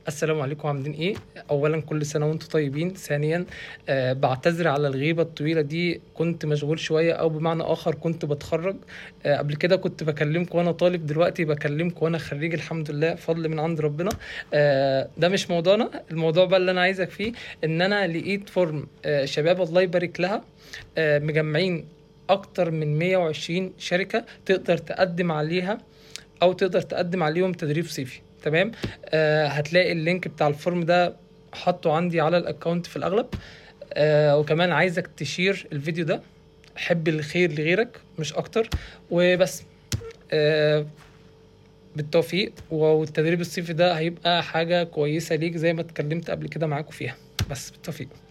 السلام عليكم عاملين ايه اولا كل سنه وانتم طيبين ثانيا آه بعتذر على الغيبه الطويله دي كنت مشغول شويه او بمعنى اخر كنت بتخرج آه قبل كده كنت بكلمكم وانا طالب دلوقتي بكلمكم وانا خريج الحمد لله فضل من عند ربنا آه ده مش موضوعنا الموضوع بقى اللي انا عايزك فيه ان انا لقيت فورم آه شباب الله يبارك لها آه مجمعين اكتر من 120 شركه تقدر تقدم عليها او تقدر تقدم عليهم تدريب صيفي تمام آه هتلاقي اللينك بتاع الفورم ده حاطه عندي على الاكونت في الاغلب آه وكمان عايزك تشير الفيديو ده حب الخير لغيرك مش اكتر وبس آه بالتوفيق والتدريب الصيفي ده هيبقى حاجه كويسه ليك زي ما اتكلمت قبل كده معاكم فيها بس بالتوفيق